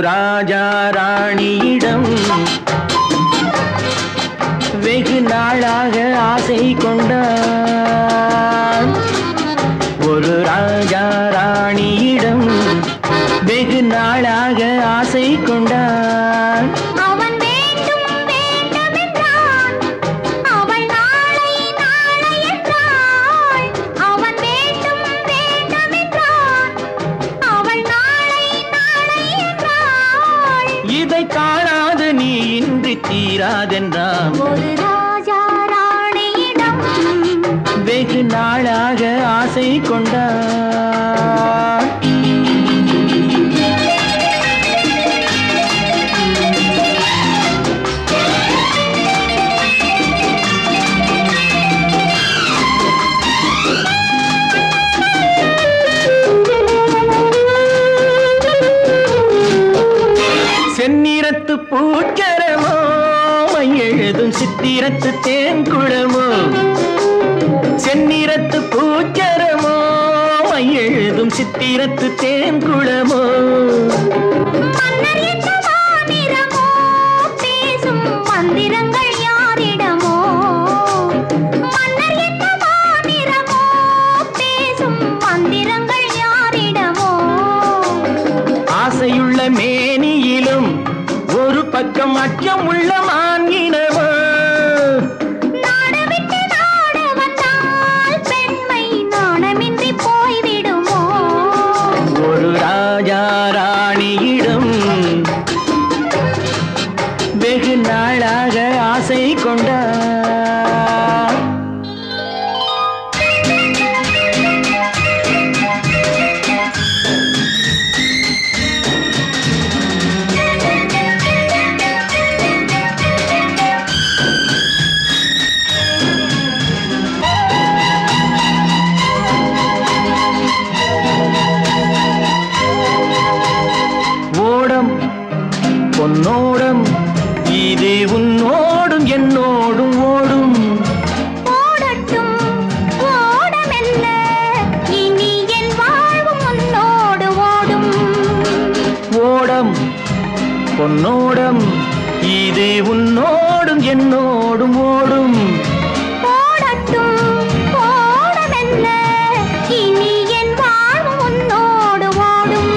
ராஜா ராணியிடம் வெகு நாளாக ஆசை கொண்டான் ஒரு ராஜா ராணியிடம் வெகு நாளாக ஆசை கொண்டான் அவன் வேண்டும் வேண்டும் என்றான் அவள் நாளை நாளை என்றாள் அவன் வேண்டும் வேண்டும் என்றான் அவள் நாளை நாளை என்றாள் இதை காணாது நீ இன்றி தீராதென்றான் ஒரு ராஜா ராணியிடம் வெகு நாளாக ஆசை கொண்டான் செந்நிறத்து பூச்சரமோ எழுதும் சித்திரத்து தேன்குளமோ செந்நிறத்து பூச்சரமோ எழுதும் சித்திரத்து தேன்குளமோ மன்னர் என்ன மாநிறமோ பேசும் மந்திரங்கள் யாரிடமோ மன்னர் என்ன மாநிறமோ பேசும் மந்திரங்கள் யாரிடமோ ஆசையுள்ள மேனியிலும் ஒரு பக்கம் அச்சம் உள்ள மான்கினமோ நாடு விட்டு நாடு வந்தால் பெண்மை நாணமின்றி போய்விடுமோ ஒரு ராஜா ராணியிடம் வெகு நாளாக ஆசை கொண்டார் ஓடம் பொன்னோடம் இது உன்னோடும் என்னோடும் ஓடும் ஓடட்டும் ஓடமெல்ல இனி என் வாழ்வும் உன்னோடு ஓடும் ஓடம் பொன்னோடம் இது உன்னோடும் என்னோடும் ஓடும் ஓடட்டும் ஓடமெல்ல இனி என் வாழ்வும் உன்னோடு ஓடும்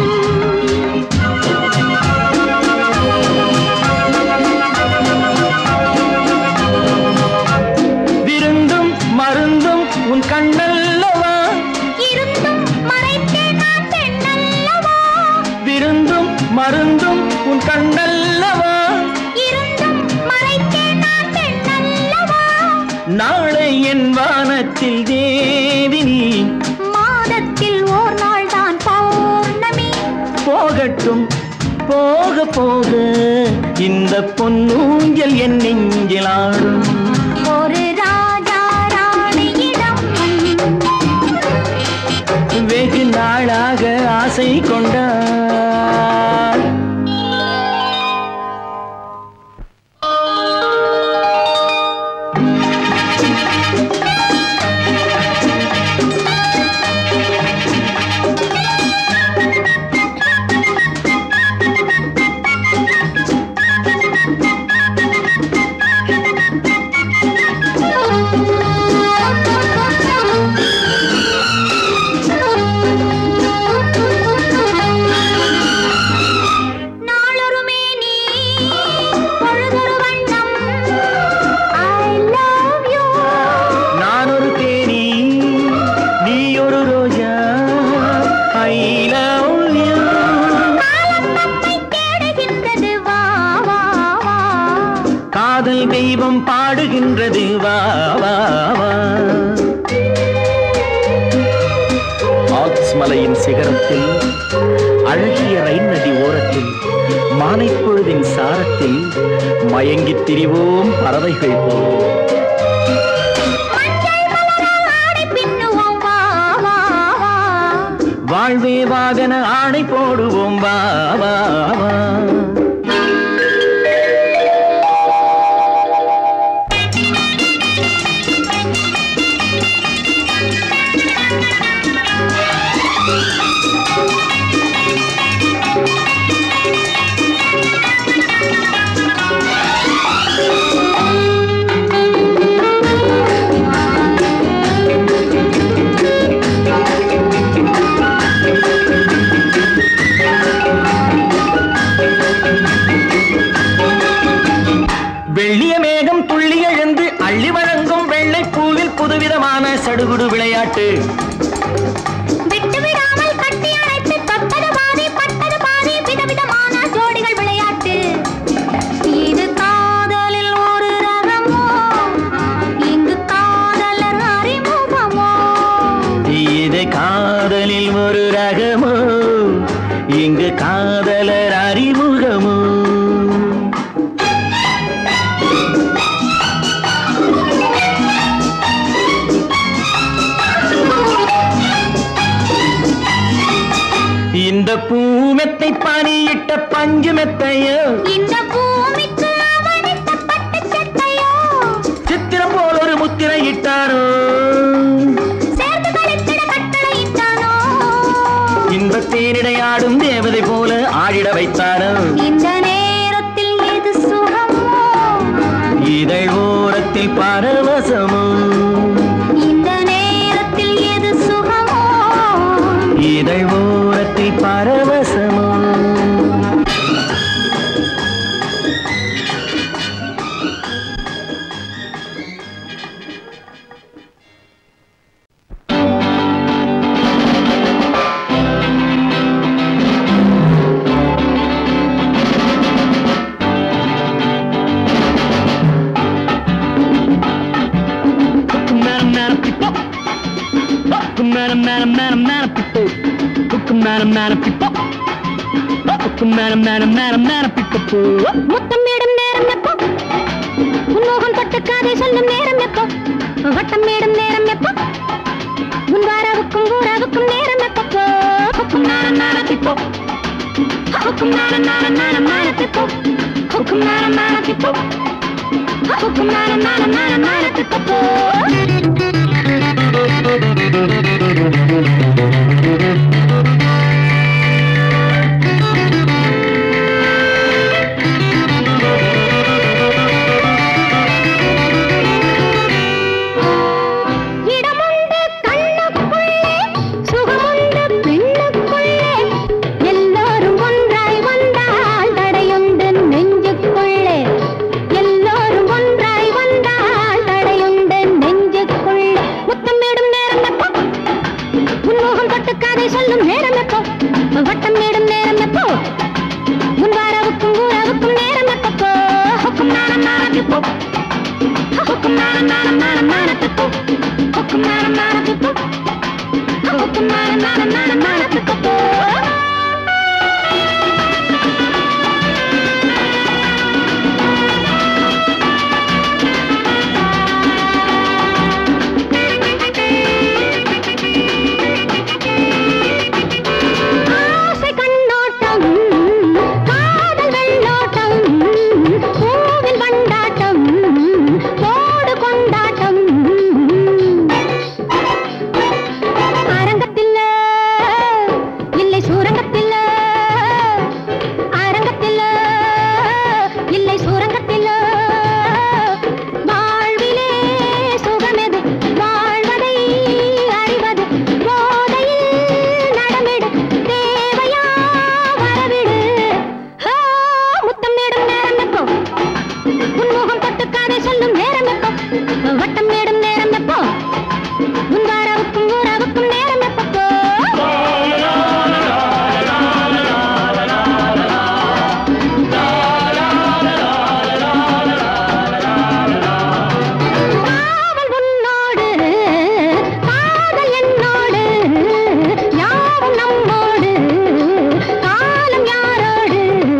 விருந்தும் மருந்தும் உன் கண்ணல்லவா இருந்தும் மறைத்தேன் நான் பெண்ணல்லவா விருந்தும் மருந்தும் உன் கண்ணல்லவா இருந்தும் மறைத்தேன் நான் பெண்ணல்லவா நாளை என் வானத்தில் தேவினி மாதத்தில் ஓர் நாள் தான் பௌர்ணமி போகட்டும் போக போக இந்த பொன்னூஞ்சல் என் நெஞ்சில் ஆடும் ஒரு ராஜா ராணியிடம் வெகு நாளாக ஆசை கொண்டார் நாளொரு மேனி பொழுதொரு வண்ணம் ஐ லவ் யூ நான் ஒரு தேனி நீ ஒரு ரோஜா ஐ லவ் யூ காலம் நம்மை தேடுகின்றது வா வா வா காதல் தெய்வம் பாடுகின்றது வா வா வா ஆல்ப்ஸ் மலையின் சிகரத்தில் அழகிய ரைன் நதி ஓரத்தில் மாலைப்பொழுதின் சாரத்தில் மயங்கித் திரிவோம் பறவைகள் போல் மஞ்சள் மலரால் ஆடை பின்னுவோம் வா வா வா வாழ்வே வாகன ஆணை போடுவோம் வா வா வா புதுவிதமான சடுகுடு விளையாட்டு விட்டு விடாமல் கட்டி அணைத்து தொட்டது பாதி பட்டது பாதி விதவிதமான ஜோடிகள் விளையாட்டு இது காதலில் ஒரு ரகமோ இங்கு காதலர் அறிமுகமோ இது காதலில் ஒரு ரகமோ இங்கு காதலர் அறிமுகமோ இந்த பூமெத்தை பனியிட்ட பஞ்சு மெத்தையோ இந்த பூமிக்கு அவனித்த பட்டு சட்டையோ சித்திரம் போல் ஒரு முத்திரை இட்டாரோ சேர்ந்து கழித்திட கட்டளையிட்டானோ இன்பத் தேனிடையாடும் தேவதை போல ஆடிட வைத்தாரோ இந்த நேரத்தில் எது சுகமோ இதழ் ஓரத்தில் பரவசமோ இந்த நேரத்தில் எது சுகமோ இதழ் ஓரத்தில் பரவசமோ முத்தமிடும் நேரம் எப்போ உன்மோகம் தொட்டு காதை சொல்லும் நேரம் எப்போ வட்டமிடும் நேரம் எப்போ உன் வாராவுக்கும் ஊராவுக்கும் நேரம் எப்போ ஹுக்கும் நாரம் நாரத்திப்போ ஹுக்கும் நாரம் நாரம் நாரம் நாரத்திப்போ ஹுக்கும் நாரம் நாரத்திப்போ ஹுக்கும் நாரம் நாரம் நாரம் நாரத்திப்போ இடமுண்டு கண்ணுக்குள்ளே சுகமுண்டு பெண்ணுக்குள்ளே எல்லோரும் ஒன்றாய் வந்தால் தடையுண்டு நெஞ்சுக்குள்ளே எல்லோரும் ஒன்றாய் வந்தால் தடையுண்டு நெஞ்சுக்குள்ளே முத்தமிடும் நேரம் எப்போ உன்முகம் தொட்டு கதை சொல்லும் நேரம் எப்போ வட்டம் மேடும் நேரம் எப்போ உன் வாராவுக்கும் ஊராவுக்கும் நேரம் எப்போ ஹுக்கும் நாரம் நாரத்திப்போ ஹுக்கும் நாரம் நாரம் நாரம் நாரத்திப்போ ஹுக்கும் நாரம் நாரத்திப்போ ஹுக்கும் நாரம் நாரம் நாரம் நாரத்திப்போ ஆசை கண்ணோட்டம் காதல் வெள்ளோட்டம் பூவில் வண்டாட்டம் போடு கொண்டாட்டம் அரங்கத்தில் இல்லை சூரங்கத்தில் அரங்கத்தில் இல்லை சூரங்கத்தில் வாழ்விலே சுகமெது வாழ்வதை அறிவது போதையில் நடமிடு தேவையா வரவிடு ஆ, முத்தமிடும் நேரம் எப்போ உன்முகம் தொட்டு கதை சொல்லும் நேரம் எப்போ வட்டம் மேடும் நேரம் எப்போ உன் வாராவுக்கும் ஊராவுக்கும் நேரம் எப்போ காவல் உன்னோடு காதல் என்னோடு யாவும் நம்மோடு காலம் யாரோடு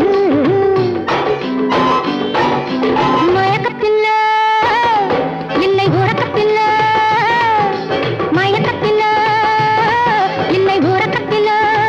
மயக்கத்தில் இல்லை உறக்கத்தில் மயக்கத்தில் இல்லை உறக்கத்தில்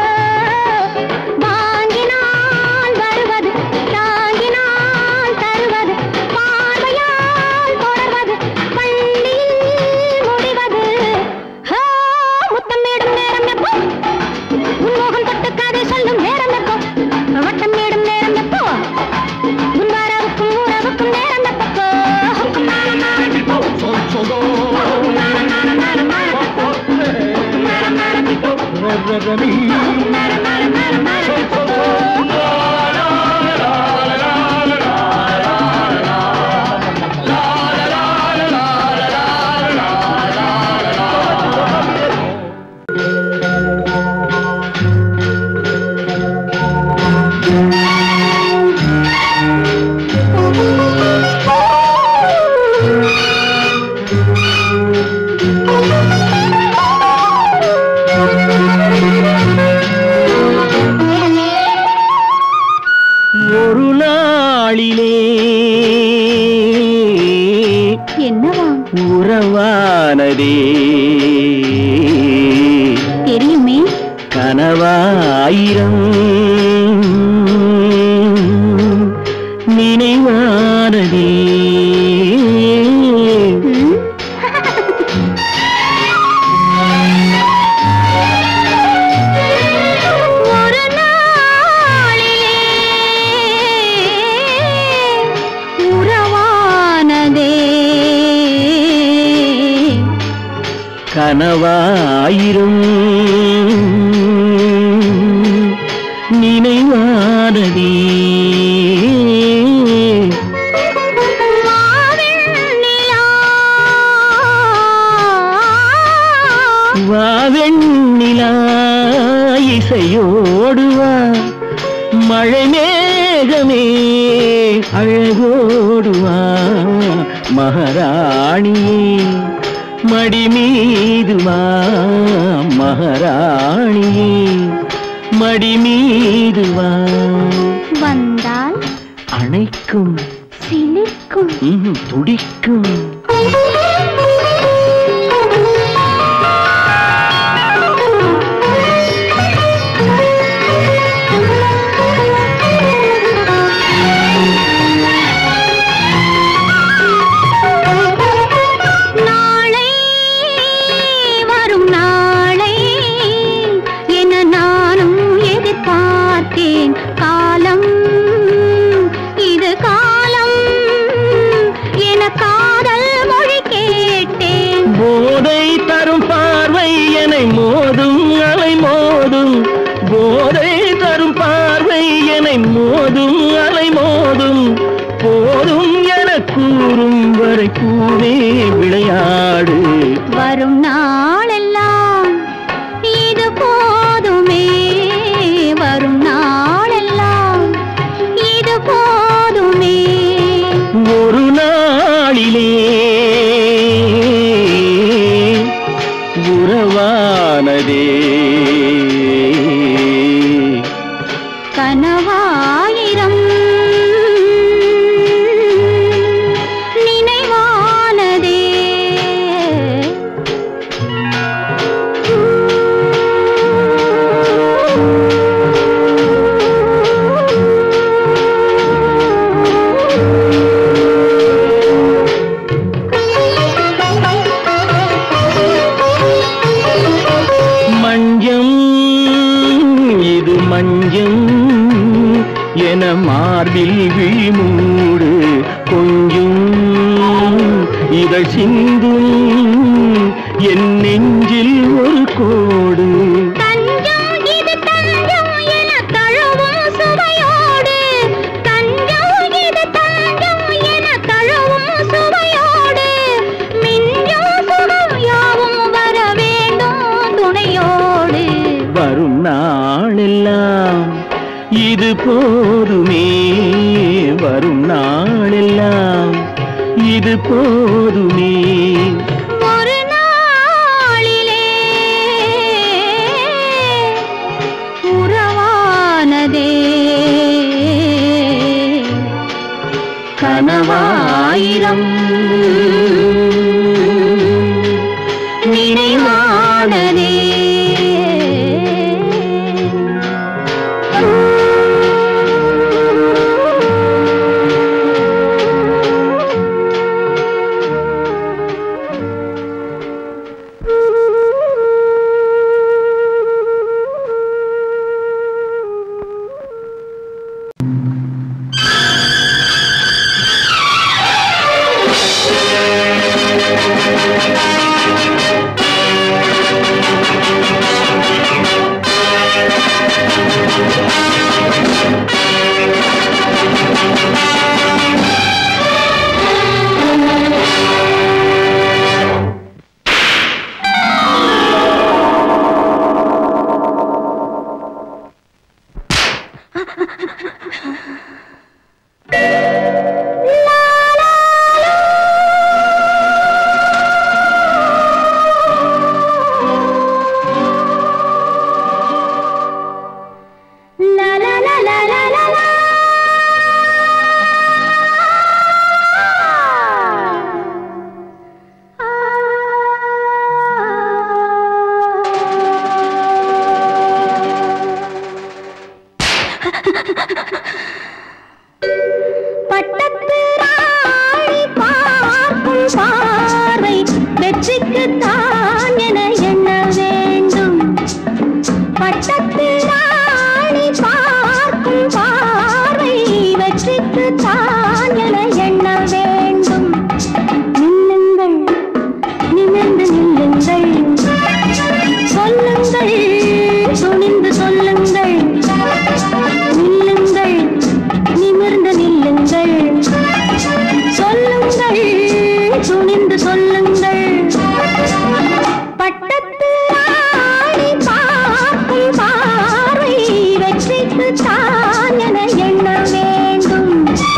வாங்கினால் வருவது தாங்கினால் தருவது பார்வையால் தொடர்வது பள்ளியில் முடிவது ஹா, முத்தமிடும் நேரம் எப்போ உன்மோகம் தொட்டு கதை சொல்லும் நேரம் எப்போ வட்டம் மேடும் நேரம் எப்போ உன் வாராவுக்கும் ஊராவுக்கும் நேரம் எப்போ ஹுக்கும் நாரம் நாரம் எப்போ ஹுக்கும் நாரம் நாரம் நாரம் நாரம் எப்போ ஹுக்கும் நாரம் நாரம் எப்போ ஹுக்கும் நாரம் நாரம் நாரம் நாரம் எப்போ நினைவானதே தெரியுமே கனவாயிரம் நினைவானதே ம்? ஒரு நாளிலே உறவானதே கனவாயிரம் நினைவானதே வாவெண்ணிலா இசையோடுவா மழை மேகமே அழகோடுவா மகாராணியே மடி மீதுவா மகாராணியே மடி மீதுவா வந்தால் அணைக்கும் சிலிர்க்கும் ம்ஹும், துடிக்கும் நாளை வரும் நாளை என நானும் எதிர்பார்த்தேன் காலம் இது காலம் என காதல் மொழி கேட்டேன் போதை தரும் பார்வை என்னை மோதும் அலை மோதும் போதை தரும் பார்வை என்னை மோதும் அலை மோதும் போதும் என கூறும் வரை கூவே விளையாடு வரும் நாளெல்லாம் இது போதுமே வரும் நாளெல்லாம் இது போதுமே ஒரு நாளிலே உறவானதே கனவாயிரம் நினைவானதே மஞ்சம் இது மஞ்சம் என மார்பில் விழிமூடு கொஞ்சம் இதழ் சிந்தும் என் நெஞ்சில் ஒரு கோடு தஞ்சம் இது தஞ்சம் என தழுவும் சுவையோடு தஞ்சம் இது தஞ்சம் என தழுவும் சுவையோடு மிஞ்சும் சுகம் யாவும் வர வேண்டும் துணையோடு வரும் நாளெல்லாம் இது போதுமே வரும் நாளெல்லாம் இது போதுமே ஒரு நாளிலே உறவானதே கனவாயிரம் நினைவானதே ஆ வெற்றிக்கு தான் என எண்ண வேண்டும் பட்டத்து ராணி பார்க்கும் பார்வை வெற்றிக்கு தான் என எண்ண வேண்டும் நில்லுங்கள் நிமிர்ந்து நில்லுங்கள் சொல்லுங்கள் துணிந்து சொல்லுங்கள் நில்லுங்கள் நிமிர்ந்து நில்லுங்கள் சொல்லுங்கள் துணிந்து சொல்லுங்கள் பட்டத்து ஆணி பார்க்கும் பார்வை வெற்றிக்கு தான் என எண்ண வேண்டும்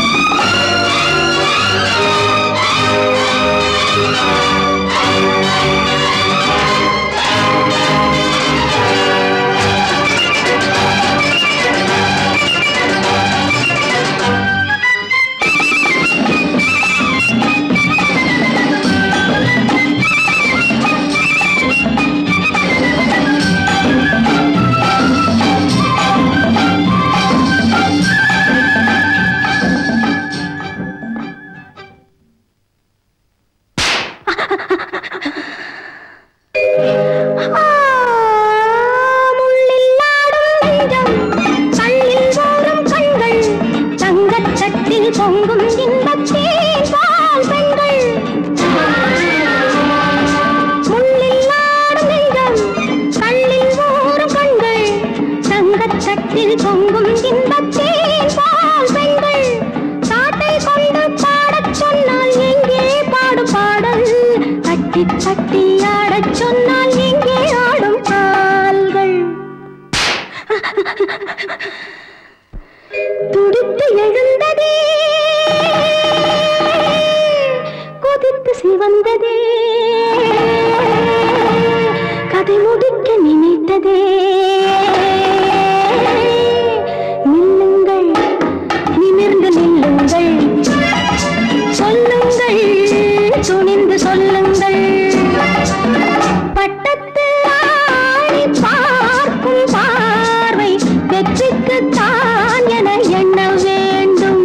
முள்ளில் ஆடும் நெஞ்சம், கல்லில் ஊறும் கண்கள், தங்கச் சட்டில் பொங்கும் இன்பத் தேன்பால் பெண்கள். முள்ளில் ஆடும் நெஞ்சம், கல்லில் ஊறும் கண்கள், தங்கச் சட்டில் பொங்கும் இன்பத் தேன்பால் பெண்கள். சாட்டை கொண்டு பாடச் சொன்னால் எங்கே பாடும் பாடல் தட்டி தட்டி ஆடச் சொன்னால் எங்கே ஆடும் கால்கள் துடித்து எழுந்ததே கொதித்து சிவந்ததே கதை முடிக்க நினைத்ததே நில்லுங்கள் நிமிர்ந்து நில்லுங்கள் சொல்லுங்கள் துணிந்து சொல்லுங்கள் பட்டத்து ஆணி பார்க்கும் பார்வை வெற்றிக்கு தான் என எண்ண வேண்டும்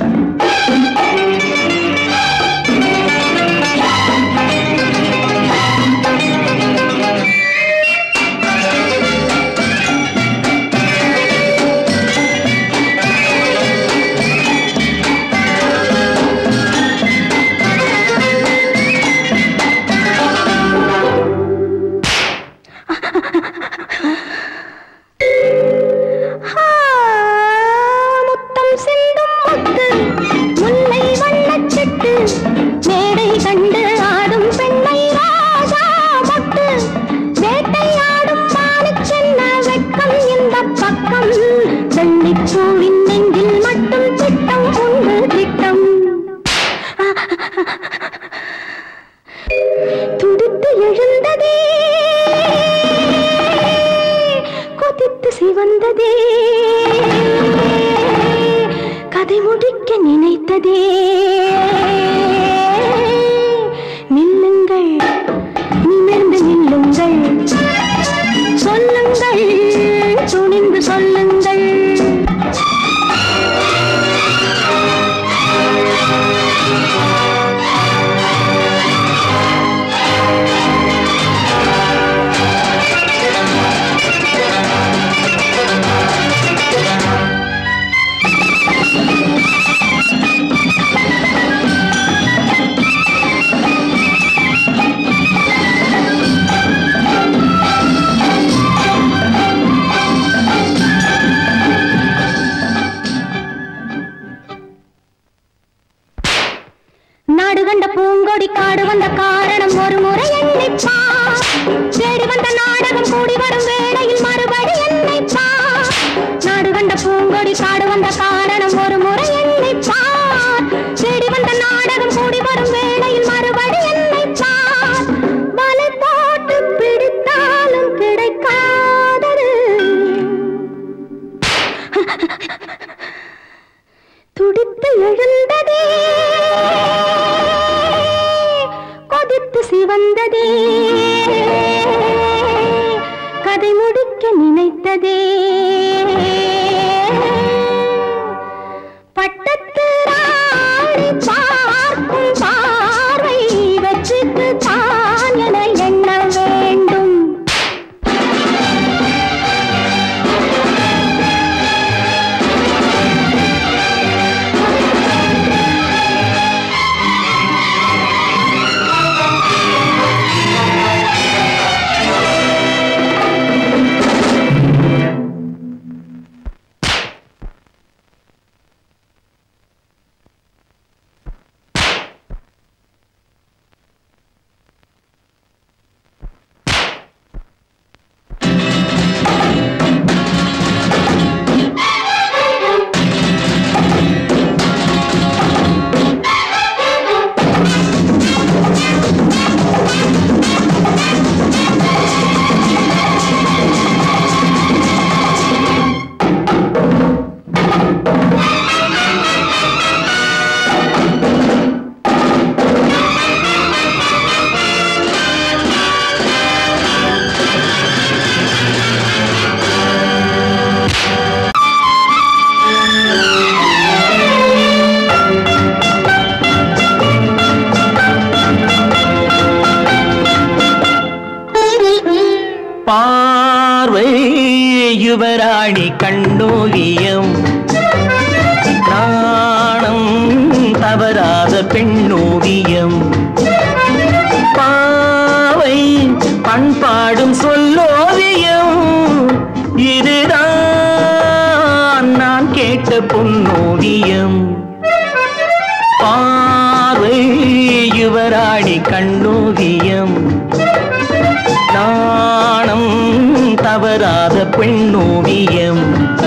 ஆ, முத்தம் சிந்தும் முத்து முல்லை வண்ணச் சிட்டு மேடை கண்டு ஆடும் பெண்ணை ராஜா மொட்டு வேட்டையாடும் மானுக்கென்ன வெட்கம் இந்த பக்கம் வெள்ளிப்பூவின் நெஞ்சில் மட்டும் திட்டம் உண்டு திட்டம் துடித்து எழுந்ததே கொதித்து சிவந்ததே கதை முடிக்க நினைத்ததே நில்லுங்கள் நிமிர்ந்து நில்லுங்கள் சொல்லுங்கள் துணிந்து சொல்லுங்கள் நாடு கண்ட பூங்கொடி காடு வந்த காரணம் ஒரு முறை எண்ணிப்பா தேடி வந்த நாடகம் கூடி வரும் வேளையில் மறுபடி எண்ணிப்பா நாடு கண்ட பூங்கொடி காடு வந்த காரணம் ஒரு முறை எண்ணிப்பா தேடி வந்த நாடகம் கூடி வரும் வேளையில் மறுபடி எண்ணிப்பா வலை போட்டு பிடித்தாலும் கிடைக்காதது துடித்து எழுந்ததே கொதித்து சிவந்ததே கதை முடிக்க நினைத்ததே பட்டத்து ராணி பார்க்கும் பார்வை வெற்றிக்கு தான் என யுவராணி கண்ணோவியம் நாணம் தவறாத பெண்ணோவியம் பாவை பண்பாடும் சொல்லோவியம் இதுதான் நான் கேட்ட பொன்னோவியம் பார்வை யுவராணி கண்ணோவியம் நாணம் தவறாத பெண்ணோவியம்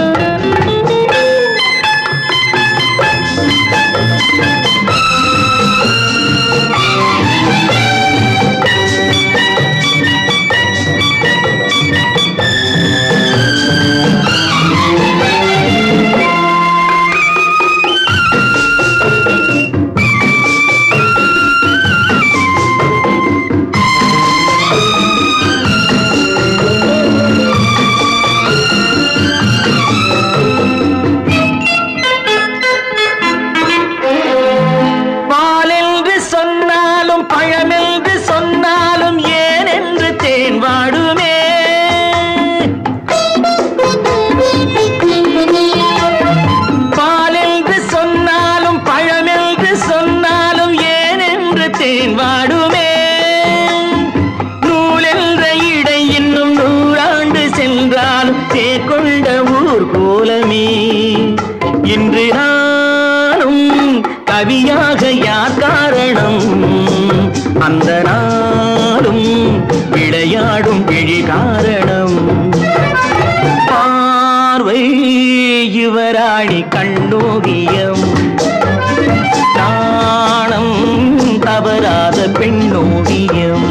பால் என்று சொன்னாலும் பழமென்று சொன்னாலும் ஏன் என்று தேன் வாடுமே பால் என்று சொன்னாலும் பழமென்று சொன்னாலும் ஏன் என்று தேன் வாடுமே நூல் என்ற இடை இன்னும் நூறாண்டு சென்றாலும் தேர்கொண்ட ஊர் கோலமே இன்று நானும் கவியாக யார் காரணம் அந்த நாளும் விளையாடும் விழி காரணம் பார்வை யுவராணி கண்ணோவியம் நாணம் தவறாத பெண்ணோவியம்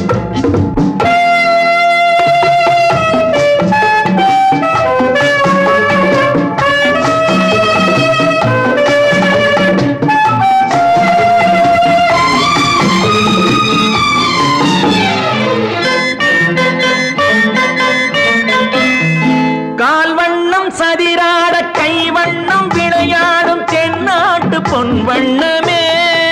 கால் வண்ணம் சதிராட கை வண்ணம் விளையாடும் தென்னாட்டு பொன் வண்ணமே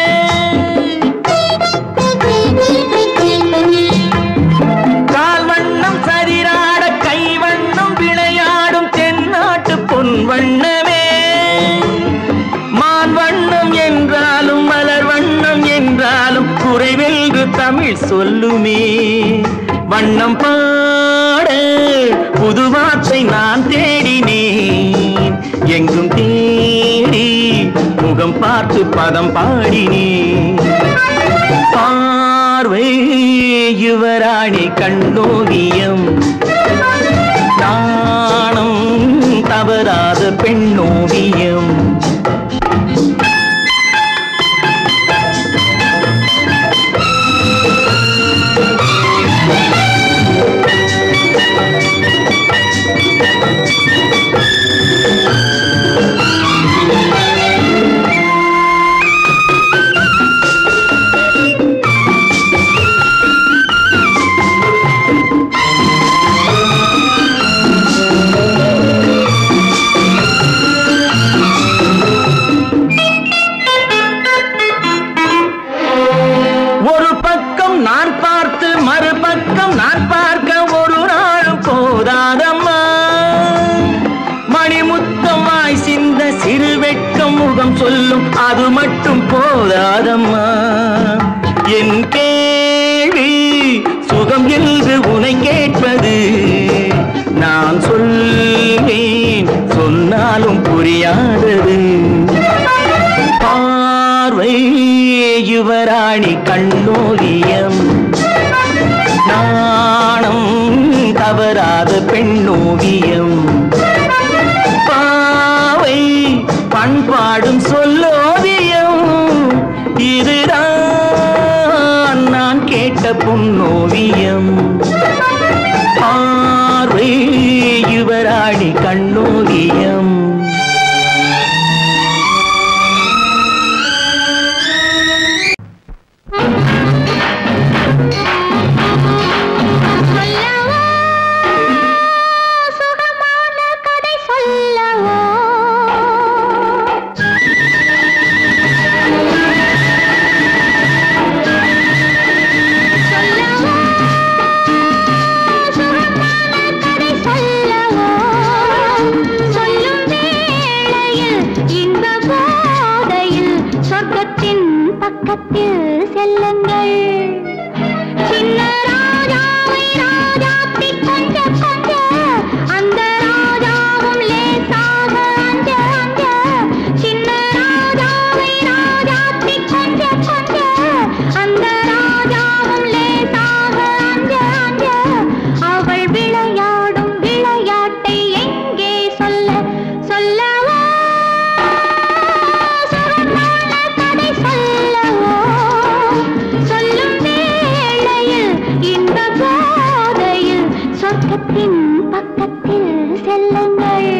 கால் வண்ணம் சதிராட கை வண்ணம் விளையாடும் தென்னாட்டு பொன் வண்ணமே மான் வண்ணம் என்றாலும் மலர் வண்ணம் என்றாலும் குறைவென்று தமிழ் சொல்லுமே வண்ணம் பாட புது வார்த்தை நான் தேடினேன் எங்கும் தேடி முகம் பார்த்து பதம் பாடினேன் பார்வை யுவராணி கண்ணோவியம் நாணம் தவறாத பெண்ணோவியம் ஒரு பக்கம் நான் பார்த்து மறுபக்கம் நான் பார்க்க ஒரு நாளும் போதாதம்மா மணிமுத்தம் வாய் சிந்த சிறு வெட்கம் முகம் சொல்லும் அது மட்டும் போதாதம்மா என் கேள்வி சுகம் என்று உனை கேட்பது நான் சொல்வேன் சொன்னாலும் புரியாதது பார்வை யுவராணி கண்ணோவியம் நாணம் தவறாத பெண்ணோவியம் பாவை பண்பாடும் சொல்லோவியம் இதுதான் நான் கேட்ட பொன்னோவியம் பார்வை யுவராணி கண்ணோவியம் சொல்லவோ சுகமான கதை சொல்லவோ சொல்லவோ சுகமான கதை சொல்லவோ சொர்க்கத்தின் பக்கத்தில் செல்லுங்கள்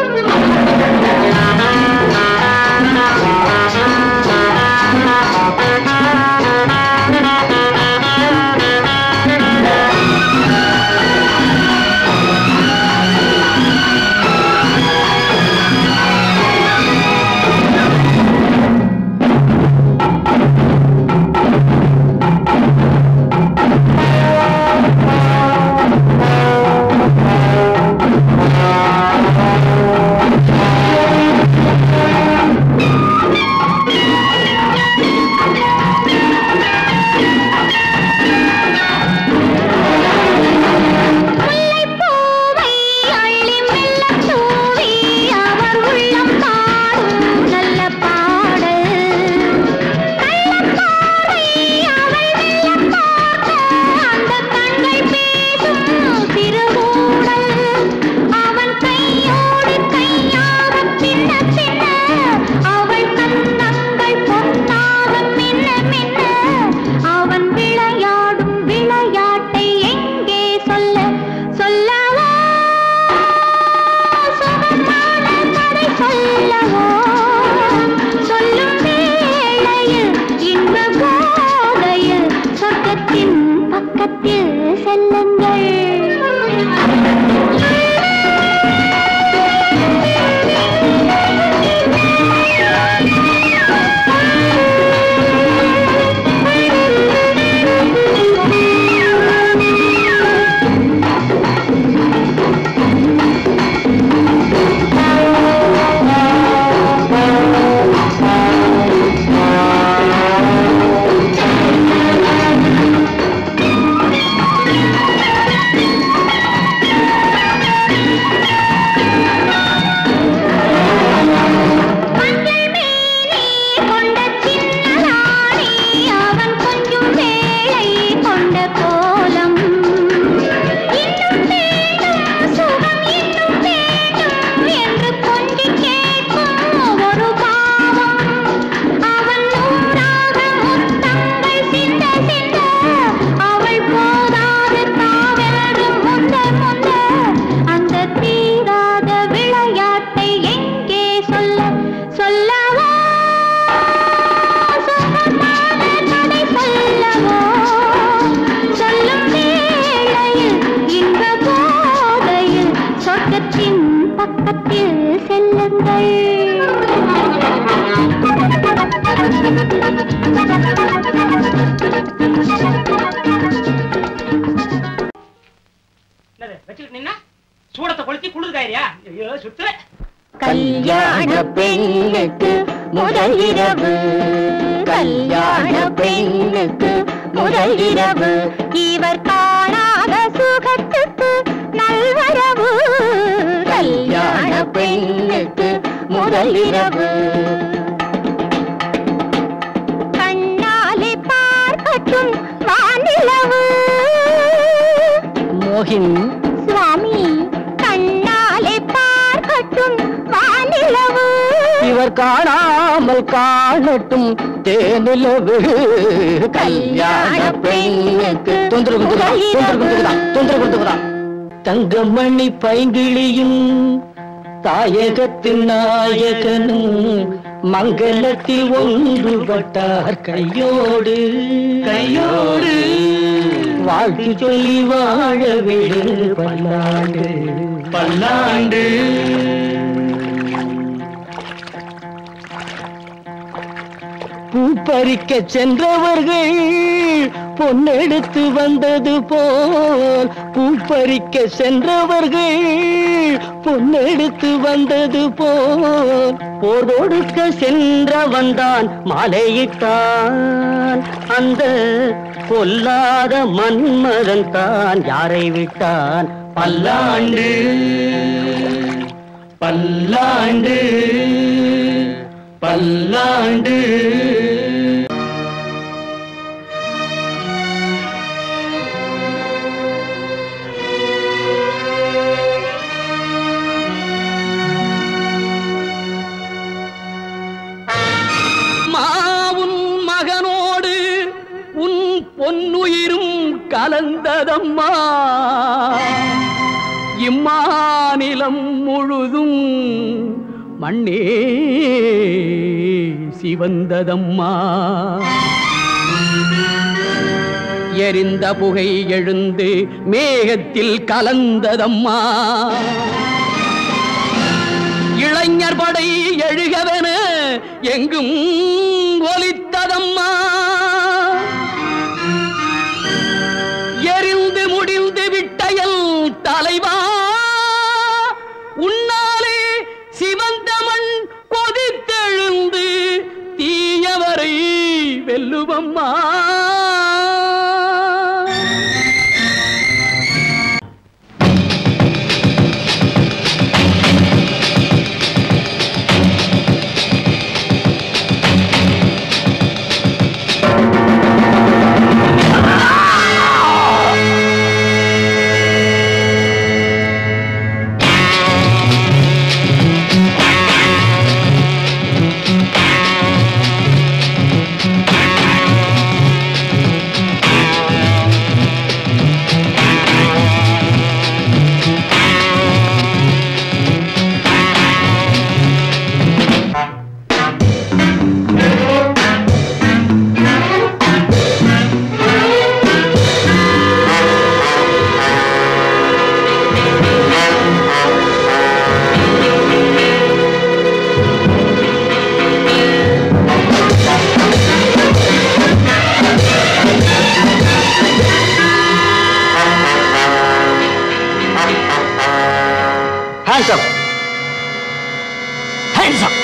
முல்லைப்பூவை அள்ளி மெல்லத் தூவி அவர் உள்ளம் பாடும் நல்ல பாடல். கள்ளப்பாவை அவள் மெல்லப் பார்க்க அந்தக் கண்கள் பேசும் திருகூடல். அவன் கையோடு கையாகப் பின்னப் பின்ன அவள் கன்னங்கள் பொன்னாக மின்ன மின்ன அவன் விளையாடும் விளையாட்டை எங்கே சொல்ல சொல்லவோ சுகமான கதை சொல்லவோ சொல்லும் வேளையில் இன்ப போதையில் சொர்க்கத்தின் பக்கத்தில் செல்லுங்கள் மஞ்சள் மேனி கொண்ட சின்ன ராணி அவன் கொஞ்சம் வேளை கொண்ட கோலம் இன்னும் வேண்டும் சுகம் இன்னும் வேண்டும் என்று கொஞ்சி கேட்கும் ஒரு பாவம் அவன் நூறாக முத்தங்கள் சிந்த சிந்த அவள் போதாது தாவென்று முந்த முந்த அந்த தீராத விளையாட்டை எங்கே சொல்ல சொல்லவோ சுகமான கதை சொல்லவோ சொல்லும் வேளையில் இன்ப போதையில் சொர்க்கத்தின் பக்கத்தில் செல்லுங்கள் என்னது வச்சுக்கிட்டு நின்னா சூடத்தை கொளுத்தி குளிர் காயறியா ஐயோ சுத்துற கல்யாண பெண்ணுக்கு முதல் இரவு கல்யாண பெண்ணுக்கு முதல் இரவு இவர் காணாத சுகத்துக்கு நல்வரவு கல்யாண பெண்ணுக்கு முதல் இரவு கண்ணாலே பார்க்கட்டும் வானிலவு மோகின் சுவாமி கண்ணாலே பார்க்கட்டும் வானிலவு இவர் காணாமல் காணட்டும் தேனிலவு கல்யாண பெண்ணுக்கு தொந்தரவு கொடுத்துக்கிறான் தொந்தரவு கொடுத்துக்கிறான் தொந்தரவு கொடுத்துக்கிறான் தங்கமணி பைங்கிளியும் தாயகத்தின் நாயகனும் மங்களத்தில் ஒன்றுபட்டார் கையோடு கையோடு வாழ்த்து சொல்லி வாழ விடு பல்லாண்டு பல்லாண்டு பூ பறிக்க சென்றவர்கள் பொன்னெடுத்து வந்தது போல் பூ பறிக்க சென்றவர்கள் பொன்னெடுத்து வந்தது போல் போர் தொடுக்க சென்றவன் தான் மாலையிட்டான் அந்த பொல்லாத மன்மதன் தான் யாரை விட்டான் பல்லாண்டு பல்லாண்டு பல்லாண்டு மாவுன் மகனோடு உன் பொன்னுயிரும் கலந்ததம்மா இம்மாநிலம் முழுதும் மண்ணே சிவந்ததம்மா எரிந்த புகை எழுந்து மேகத்தில் கலந்ததம்மா இளைஞர் படை எழுகவென எங்கும் ஒலித்ததம்மா எரிந்து முடிந்து விட்டயல் தலைவா உன்னாலே சிவந்த மண் கொதித்தெழுந்து தீயவரை வெல்லுவம்மா Hands up! Hands up!